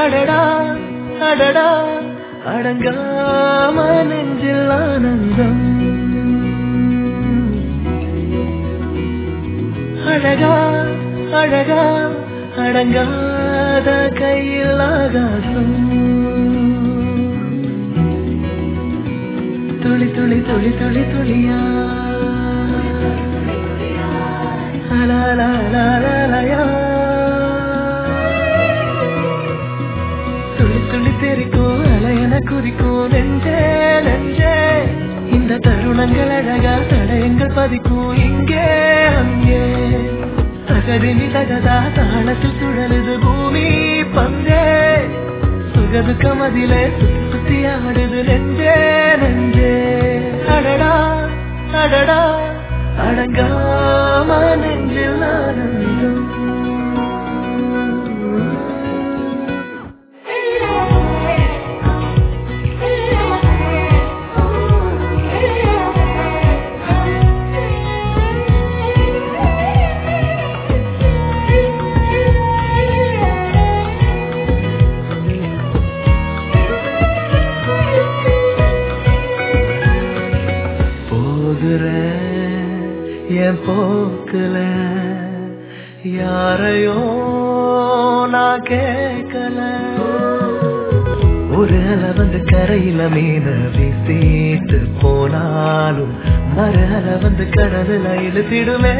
அடடா அடடா அடங்காம நெஞ்சில் ஆனந்தம் அழகா அழகா அடங்காத கையில் ஆகாசம் துளி துளி துளி துளி துளியா அலாலாலாலாலயா. துளி துளி தெரிக்கும் அலையன குறிக்கும் நெஞ்சே நெஞ்சே இந்த தருணங்கள் அழகா தடயங்கள் பதிக்கும் இங்கே அங்கே தகதினி தகதா தாளத்தில் சுழலுது பூமி பந்தே சுகதுக்கம் அதிலே சுத்தி சுத்தி ஆடுது நெஞ்சே நெஞ்சே அடடா அடடா அடங்காம நெஞ்சில் ஆனந்தம் போகிற என் போக்குல யாரையோ நான் கேட்கல ஒரு அலை வந்து கரையில மீன வீசிட்டு போனாலும் மறு அலை வந்து கடலுல இழுத்திடுமே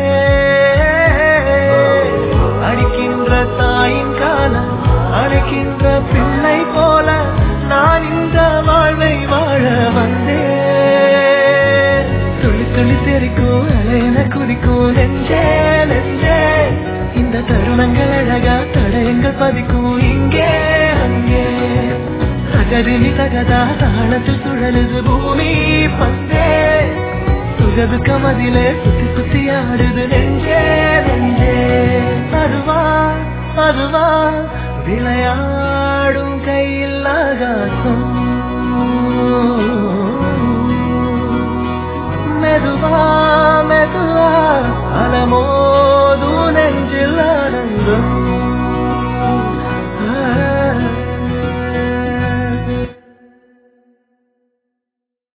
அடிக்கின்ற தாயின் காலம் அழைக்கின்ற பிள்ளை போல நான் இந்த வாழ்வை வாழ வந்தேன் துளி துளி தெரிக்கும் அலையன குறிக்கும் நெஞ்சே நெஞ்சே இந்த தருணங்கள் அழகா தடயங்கள் பதிக்கும் இங்கே அங்கே அகதினி தகதா தாளத்தில் சுழலுது பூமி பந்தே சுகது கமதிலே சுத்தி சுத்தி ஆடுது நெஞ்சே நெஞ்சே அதுவா அதுவா விளையாடும் கையில் ஆகாசம் மெதுவா மெதுவா அலமோது நெஞ்சில் ஆனந்தம்